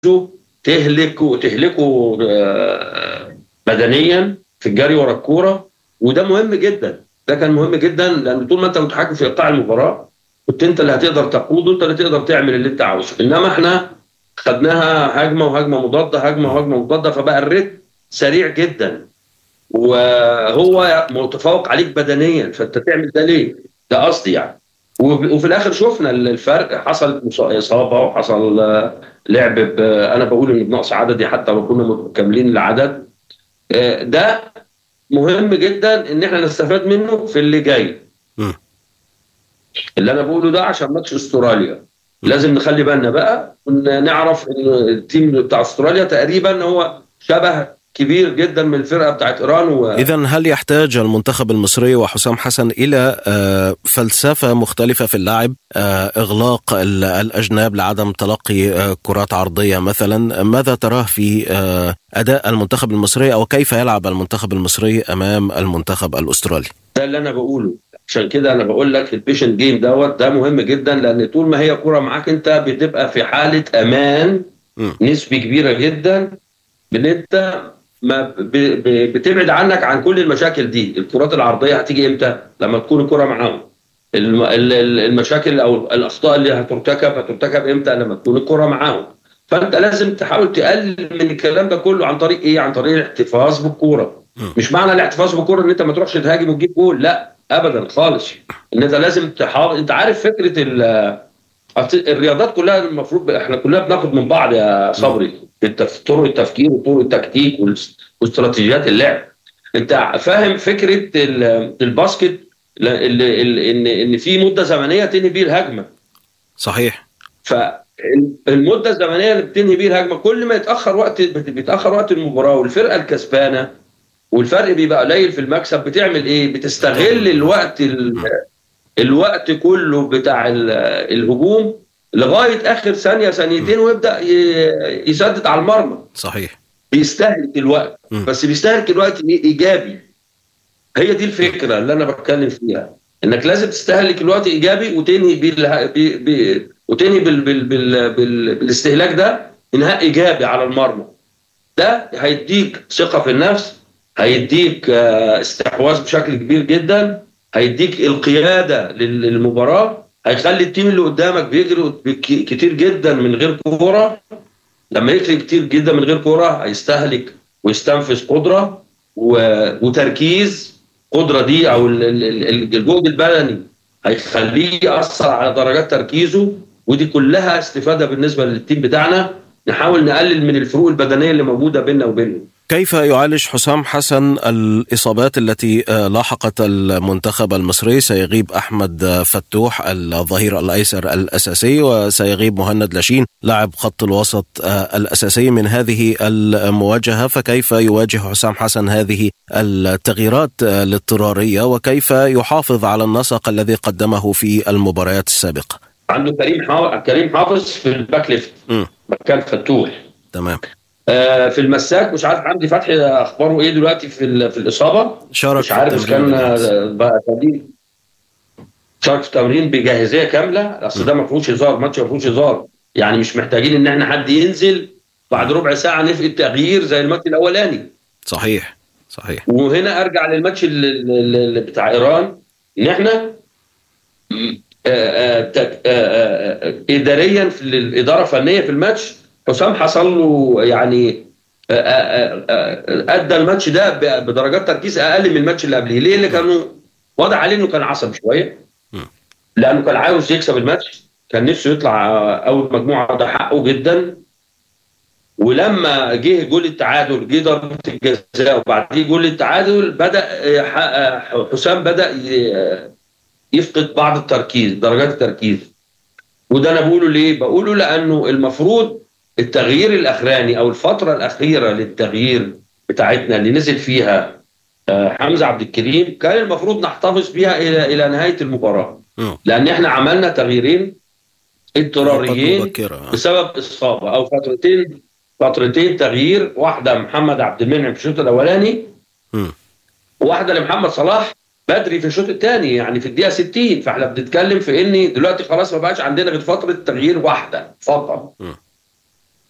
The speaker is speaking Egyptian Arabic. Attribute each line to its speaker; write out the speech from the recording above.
Speaker 1: تهلكه تهلكه آه، بدنيا في الجري ورا الكوره وده مهم جدا ده كان مهم جدا لان طول ما انت متحكم في ايقاع المباراه كنت انت اللي هتقدر تقود وانت اللي تقدر تعمل اللي انت عاوزه انما احنا خدناها هجمه وهجمه مضاده هجمه وهجمه مضاده فبقى الريتم سريع جدا وهو متفوق عليك بدنيا فانت تعمل ده ليه؟ ده قصدي يعني وفي الاخر شفنا الفرق حصل اصابه وحصل آه، لعب انا بقول ان بنقص عددي حتى لو كنا مكملين العدد آه، ده مهم جدا ان احنا نستفاد منه في اللي جاي اللي انا بقوله ده عشان ماتش استراليا لازم نخلي بالنا بقى ونعرف ان التيم بتاع استراليا تقريبا هو شبه كبير جدا من الفرقه بتاعت ايران و...
Speaker 2: اذا هل يحتاج المنتخب المصري وحسام حسن الى آه، فلسفه مختلفه في اللعب آه، اغلاق الاجناب لعدم تلقي آه، كرات عرضيه مثلا ماذا تراه في اداء المنتخب المصري او كيف يلعب المنتخب المصري امام المنتخب الاسترالي
Speaker 1: ده اللي انا بقوله عشان كده انا بقول لك البيشن جيم دوت ده مهم جدا لان طول ما هي كرة معاك انت بتبقى في حاله امان نسبه كبيره جدا بان انت ما بتبعد عنك عن كل المشاكل دي الكرات العرضيه هتيجي امتى لما تكون الكره معاهم المشاكل او الاخطاء اللي هترتكب هترتكب امتى لما تكون الكره معاهم فانت لازم تحاول تقلل من الكلام ده كله عن طريق ايه عن طريق الاحتفاظ بالكوره مش معنى الاحتفاظ بالكوره ان انت ما تروحش تهاجم وتجيب جول لا ابدا خالص ان انت لازم تحافظ انت عارف فكره الرياضات كلها المفروض احنا كلنا بناخد من بعض يا صبري طرق التفكير وطرق التكتيك واستراتيجيات اللعب انت فاهم فكره الباسكت ان ان في مده زمنيه تنهي بيه الهجمه
Speaker 2: صحيح
Speaker 1: فالمده الزمنيه اللي بتنهي بيه الهجمه كل ما يتاخر وقت بيتاخر وقت المباراه والفرقه الكسبانه والفرق بيبقى قليل في المكسب بتعمل ايه بتستغل الوقت الوقت كله بتاع الهجوم لغايه اخر ثانيه ثانيتين ويبدا يسدد على المرمى
Speaker 2: صحيح
Speaker 1: بيستهلك الوقت م. بس بيستهلك الوقت ايجابي هي دي الفكره اللي انا بتكلم فيها انك لازم تستهلك الوقت ايجابي وتنهي بال... بي... بي... وتنهي بال... بال... بال... بال... بالاستهلاك ده انهاء ايجابي على المرمى ده هيديك ثقه في النفس هيديك آه، استحواذ بشكل كبير جدا هيديك القياده للمباراه هيخلي التيم اللي قدامك بيجري كتير جدا من غير كوره لما يجري كتير جدا من غير كوره هيستهلك ويستنفذ قدره وتركيز قدره دي او الجهد البدني هيخليه ياثر على درجات تركيزه ودي كلها استفاده بالنسبه للتيم بتاعنا نحاول نقلل من الفروق البدنيه اللي موجوده بيننا وبينهم
Speaker 2: كيف يعالج حسام حسن الإصابات التي آه، لاحقت المنتخب المصري سيغيب أحمد فتوح الظهير الأيسر الأساسي وسيغيب مهند لاشين لاعب خط الوسط آه، الأساسي من هذه المواجهة فكيف يواجه حسام حسن هذه التغييرات الاضطرارية وكيف يحافظ على النسق الذي قدمه في المباريات السابقة
Speaker 1: عنده كريم كريم حافظ في الباك ليفت مكان فتوح
Speaker 2: تمام
Speaker 1: آه، في المساك مش عارف حمدي فتحي اخباره ايه دلوقتي في في الاصابه
Speaker 2: شارك
Speaker 1: مش عارف كان بقى تمرين شارك في تمرين بجاهزيه كامله اصل ده ما فيهوش هزار ماتش ما فيهوش هزار يعني مش محتاجين ان احنا حد ينزل بعد ربع ساعه نفقد التغيير زي الماتش الاولاني
Speaker 2: صحيح صحيح
Speaker 1: وهنا ارجع للماتش اللي بتاع ايران ان احنا آه، آه، اداريا في الاداره الفنيه في الماتش حسام حصل له يعني آه، آه، آه، ادى الماتش ده بدرجات تركيز اقل من الماتش اللي قبليه ليه اللي كانوا واضح عليه انه كان عصبي شويه لانه كان عاوز يكسب الماتش كان نفسه يطلع اول مجموعه ده حقه جدا ولما جه جول التعادل جه ضربه الجزاء وبعديه جول التعادل بدا حسام بدا يفقد بعض التركيز درجات التركيز وده انا بقوله ليه؟ بقوله لانه المفروض التغيير الاخراني او الفتره الاخيره للتغيير بتاعتنا اللي نزل فيها آه، حمزه عبد الكريم كان المفروض نحتفظ بها الى الى نهايه المباراه لان احنا عملنا تغييرين اضطراريين بسبب اصابه او فترتين فترتين تغيير واحده محمد عبد المنعم في الشوط الاولاني وواحده لمحمد صلاح بدري في الشوط الثاني يعني في الدقيقه 60 فاحنا بنتكلم في ان دلوقتي خلاص ما بقاش عندنا غير فتره تغيير واحده فقط